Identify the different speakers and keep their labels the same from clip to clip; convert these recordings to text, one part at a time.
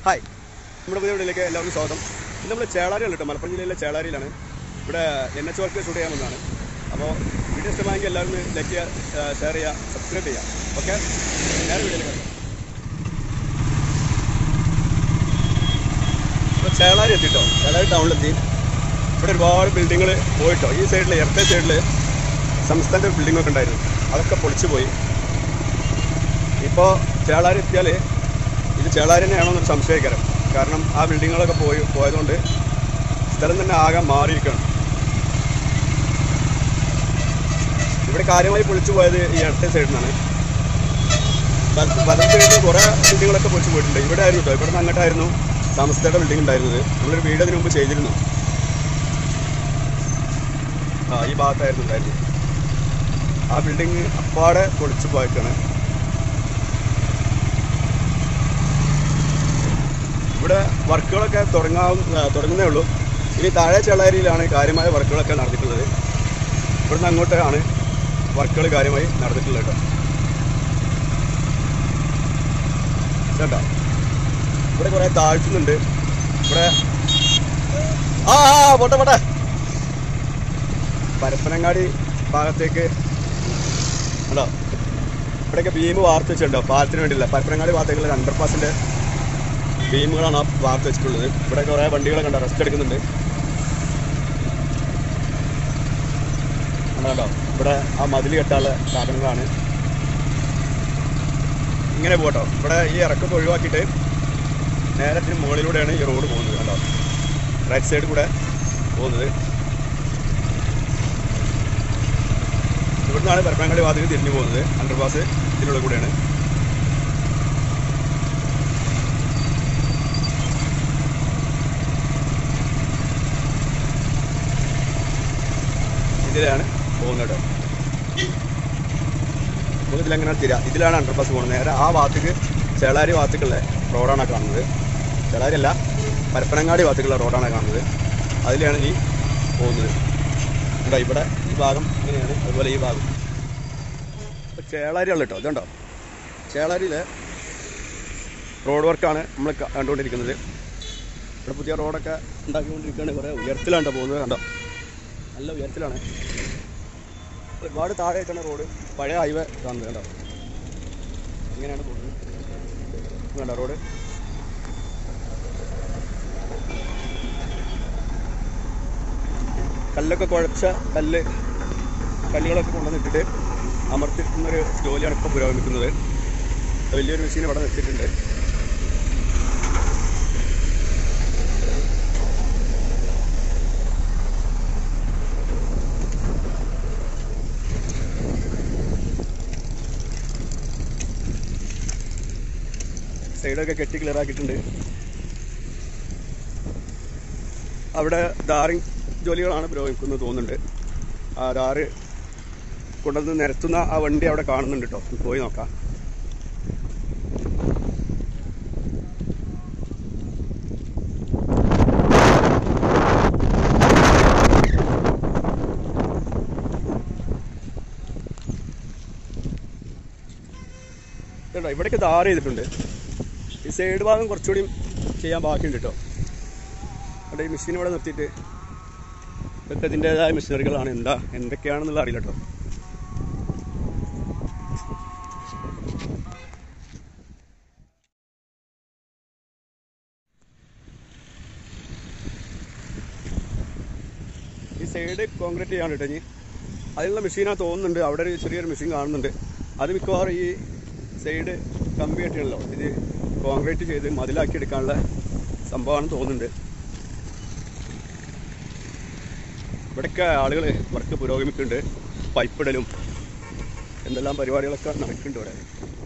Speaker 1: hi നമ്മുടെ പുതിയ വീട്ടിലേക്ക് എല്ലാവർക്കും സ്വാഗതം ഇന്ന് നമ്മൾ ചേളാരിയാണ് കേട്ടോ മലപ്പുറം ജില്ലയിലെ ചേളാരിയിലാണ് ഇവിടെ എൻ എച്ച് വർക്ക് ഷൂട്ട് ചെയ്യാൻ വന്നതാണ് അപ്പോൾ വീഡിയോ ഇഷ്ടമായെങ്കിൽ എല്ലാവരും ലൈക്ക് ചെയ്യുക ഷെയർ ചെയ്യുക സബ്സ്ക്രൈബ് ചെയ്യുക ഓക്കെ നേരെ വീഡിയോയിലേക്ക് വരാം അപ്പോൾ ചേളാരി എത്തിട്ടോ ചേളാരി ടൗണിലെത്തി ഇവിടെ ഒരുപാട് ബിൽഡിങ്ങൾ പോയിട്ടോ ഈ സൈഡിൽ ഇടത്തെ സൈഡിൽ സംസ്ഥാനത്തെ ബിൽഡിങ്ങൊക്കെ ഉണ്ടായിരുന്നു അതൊക്കെ പൊളിച്ചു പോയി ഇപ്പോൾ ചേളാരി എത്തിയാൽ ഇത് ചേളാരി തന്നെയാണോ എന്നൊരു സംശയകരം കാരണം ആ ബിൽഡിങ്ങുകളൊക്കെ പോയി പോയതുകൊണ്ട് സ്ഥലം തന്നെ ആകെ മാറിയിരിക്കണം ഇവിടെ കാര്യമായി പൊളിച്ചു പോയത് ഈ ഇടത്തെ സൈഡിൽ നിന്നാണ് വലത് സൈഡിൽ കുറേ ബിൽഡിങ്ങുകളൊക്കെ പൊളിച്ചു പോയിട്ടുണ്ട് ഇവിടെ ആയിരുന്നു കേട്ടോ ഇവിടെ നിന്ന് അങ്ങോട്ടായിരുന്നു സംസ്ഥയുടെ ബിൽഡിംഗ് ഉണ്ടായിരുന്നത് നമ്മളൊരു വീട് അതിന് മുമ്പ് ചെയ്തിരുന്നു ആ ഈ ഭാഗത്തായിരുന്നു ഉണ്ടായിരുന്നത് ആ ബിൽഡിങ് അപ്പാടെ പൊളിച്ചു പോയിട്ടാണ് ഇവിടെ വർക്കുകളൊക്കെ തുടങ്ങാൻ തുടങ്ങുന്നേ ഉള്ളൂ ഇനി താഴെ ചെള്ളാരിയിലാണ് കാര്യമായ വർക്കുകളൊക്കെ നടന്നിട്ടുള്ളത് ഇവിടുന്ന് അങ്ങോട്ടാണ് വർക്കുകൾ കാര്യമായി നടന്നിട്ടുള്ളത് കേട്ടോ ചേട്ടാ ഇവിടെ കുറേ താഴ്ത്തുന്നുണ്ട് ഇവിടെ ആ ആ പോട്ടെ പോട്ടെ പരപ്പനങ്ങാടി ഭാഗത്തേക്ക് ഉണ്ടോ ഇവിടെയൊക്കെ ബീം വാർത്ത് വെച്ചിട്ടുണ്ടോ പാലത്തിന് വേണ്ടിയില്ല പരപ്പനങ്ങാടി ഭാഗത്തേക്കുള്ള ഒരു അണ്ടർപാസിൻ്റെ ബീമുകളാണ് ആ വാർത്ത് വെച്ചിട്ടുള്ളത് ഇവിടെ കുറേ വണ്ടികളൊക്കെ ഉണ്ടോ റെസ്റ്റ് എടുക്കുന്നുണ്ട് കണ്ടോ, കണ്ടോ ഇവിടെ ആ മതിൽ കെട്ടാനുള്ള സാധനങ്ങളാണ് ഇങ്ങനെ പോട്ടോ ഇവിടെ ഈ ഇറക്കൊക്കെ ഒഴിവാക്കിയിട്ട് നേരത്തിന് മുകളിലൂടെയാണ് ഈ റോഡ് പോകുന്നത് കണ്ടോ റൈറ്റ് സൈഡ് കൂടെ പോകുന്നത് ഇവിടുന്നാണ് പരപ്പനങ്ങാടി വാതിൽ തിരിഞ്ഞു പോകുന്നത് അണ്ടർപാസ് ഇതിനുള്ള കൂടെയാണ് ഇതിലാണ് പോകുന്നത് കേട്ടോ നമുക്ക് ഇതിലെങ്ങനെ തിരാ ഇതിലാണ് അണ്ടർപാസ് പോകുന്നത് നേരെ ആ ഭാഗത്തേക്ക് ചേളാരി ഭാഗത്തേക്കുള്ള റോഡാണ് ആ കാണുന്നത് ചേളാരി അല്ല പരപ്പനങ്ങാടി ഭാഗത്തേക്കുള്ള റോഡാണ് കാണുന്നത് അതിലാണ് ഈ പോകുന്നത് ഉണ്ടോ ഇവിടെ ഈ ഭാഗം ഇങ്ങനെയാണ് അതുപോലെ ഈ ഭാഗം ഇപ്പോൾ ചേളാരിയാണ് കേട്ടോ ഇതുണ്ടോ ചേളാരിയിലെ റോഡ് വർക്കാണ് നമ്മൾ ക- കണ്ടുകൊണ്ടിരിക്കുന്നത് ഇവിടെ പുതിയ റോഡൊക്കെ ഉണ്ടാക്കിക്കൊണ്ടിരിക്കുകയാണ് കുറേ ഉയരത്തിലാണ് കേട്ടോ പോകുന്നത് കണ്ടോ നല്ല ഉയരത്തിലാണ് ഒരുപാട് താഴെയായിട്ടാണ് റോഡ് പഴയ ഹൈവേ കാണുന്നത് കണ്ടോ ഇങ്ങനെയാണ് പോകുന്നത് കണ്ടോ റോഡ് കല്ലൊക്കെ കുഴച്ച കല്ല് കല്ലുകളൊക്കെ കൊണ്ടുവന്നിട്ടിട്ട് അമർത്തിക്കുന്നൊരു ജോലിയാണ് ഇപ്പോൾ പുരോഗമിക്കുന്നത് വലിയൊരു മെഷീൻ ഇവിടെ വെച്ചിട്ടുണ്ട് സൈഡൊക്കെ കെട്ടി ക്ലിയർ ആക്കിയിട്ടുണ്ട് അവിടെ ഡാറിങ് ജോലികളാണ് പുരോഗമിക്കുന്നത് തോന്നുന്നുണ്ട് ആ ഡാറ് കൊണ്ടുവന്ന് നിരത്തുന്ന ആ വണ്ടി അവിടെ കാണുന്നുണ്ട് കേട്ടോ പോയി നോക്കാം കേട്ടോ ഇവിടേക്ക് ധാര ചെയ്തിട്ടുണ്ട് ഈ സൈഡ് ഭാഗം കുറച്ചുകൂടി ചെയ്യാൻ ബാക്കിയുണ്ട് കേട്ടോ അവിടെ ഈ മെഷീൻ ഇവിടെ നിർത്തിയിട്ട് ഇതൊക്കെ ഇതിൻ്റെതായ മെഷീനറികളാണ് എന്താ എന്തൊക്കെയാണെന്നുള്ള അറിയില്ല കേട്ടോ ഈ സൈഡ് കോൺക്രീറ്റ് ചെയ്യാൻ കേട്ടോ ഇനി അതിനുള്ള മെഷീനാണ് തോന്നുന്നുണ്ട് അവിടെ ഒരു ചെറിയൊരു മെഷീൻ കാണുന്നുണ്ട് അത് മിക്കവാറും ഈ സൈഡ് കമ്പി കെട്ടിയാണല്ലോ ഇത് കോൺക്രീറ്റ് ചെയ്ത് മതിലാക്കി എടുക്കാനുള്ള സംഭവമാണെന്ന് തോന്നുന്നുണ്ട് ഇവിടെയൊക്കെ ആളുകൾ വർക്ക് പുരോഗമിക്കുന്നുണ്ട് പൈപ്പ് ഇടലും എന്തെല്ലാം പരിപാടികളൊക്കെ നടക്കുന്നുണ്ട് ഇവിടെ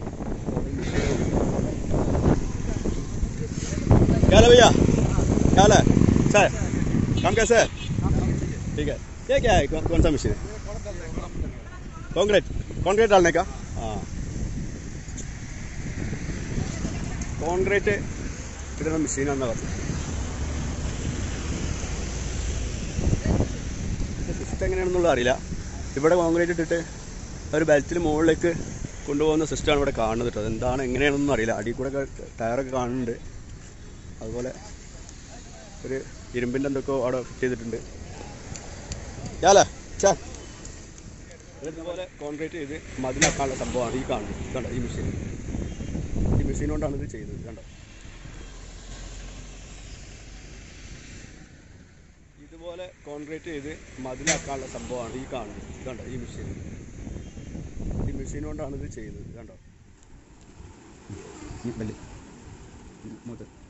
Speaker 1: क्या हाल है भैया क्या हाल है सर काम कैसे है ठीक है ये क्या है कौन, कौन सा मशीन है कॉन्क्रीट कॉन्क्रीट डालने का हाँ കോൺക്രീറ്റ് ഇടുന്ന മെഷീനാണെന്ന് പറഞ്ഞു സിസ്റ്റം എങ്ങനെയാണെന്നുള്ള അറിയില്ല ഇവിടെ കോൺക്രീറ്റ് ഇട്ടിട്ട് ഒരു ബെൽറ്റിൽ മുകളിലേക്ക് കൊണ്ടുപോകുന്ന സിസ്റ്റമാണ് ഇവിടെ കാണുന്നത് കേട്ടോ അതെന്താണ് എങ്ങനെയാണെന്നൊന്നും അറിയില്ല അടിയിൽ കൂടെ ഒക്കെ ടയറൊക്കെ കാണുന്നുണ്ട് അതുപോലെ ഒരു ഇരുമ്പിൻ്റെ എന്തൊക്കെയോ അവിടെ ഫിറ്റ് ചെയ്തിട്ടുണ്ട് യാലേ ചാ ഇതുപോലെ കോൺക്രീറ്റ് ചെയ്ത് മതിലാക്കാനുള്ള സംഭവമാണ് ഈ കാണുന്നത് കണ്ടോ ഈ മെഷീൻ ഈ മെഷീൻ കൊണ്ടാണ് ഇത് ചെയ്തത് കണ്ടോ ഇതുപോലെ കോൺക്രീറ്റ് ചെയ്ത് മതിലാക്കാനുള്ള സംഭവമാണ് ഈ കാണുന്നത് കണ്ടോ ഈ മെഷീൻ ഈ മെഷീൻ കൊണ്ടാണ് ഇത് ചെയ്തത് കണ്ടോ
Speaker 2: ഈ ബല്ല് മൂത്ത്